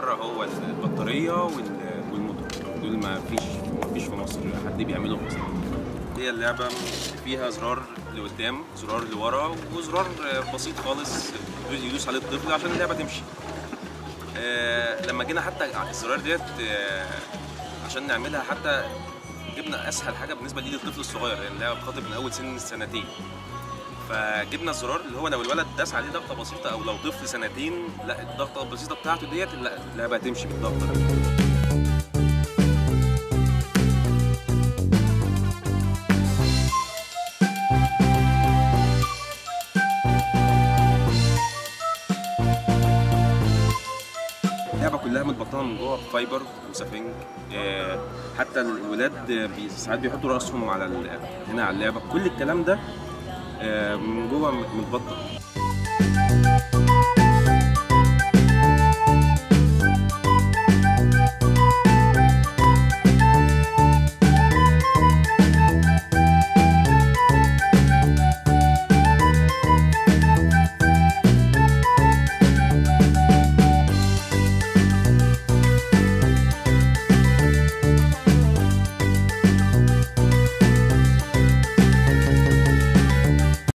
بره هو البطاريه وال- والموتور دول ما فيش ما فيش في مصر حد بيعملهم اصلا هي اللعبه فيها زرار لقدام زرار لورا وزرار بسيط خالص يدوس عليه الطفل عشان اللعبه تمشي آه، لما جينا حتى الزرار ديت آه، عشان نعملها حتى جبنا اسهل حاجه بالنسبه لي للطفل الصغير لان اللعبه بتخاطب من اول سن السنتين فجبنا الزرار اللي هو لو الولد داس عليه ضغطه بسيطه او لو طفل سنتين لا الضغطه البسيطه بتاعته ديت لا اللعبه هتمشي بالضغطه ده اللعبه كلها متبطنه من جوه فايبر وسفنج آه، حتى الولاد بي- ساعات بيحطوا راسهم على ال- هنا على اللعبه كل الكلام ده آه، من جوه متبطن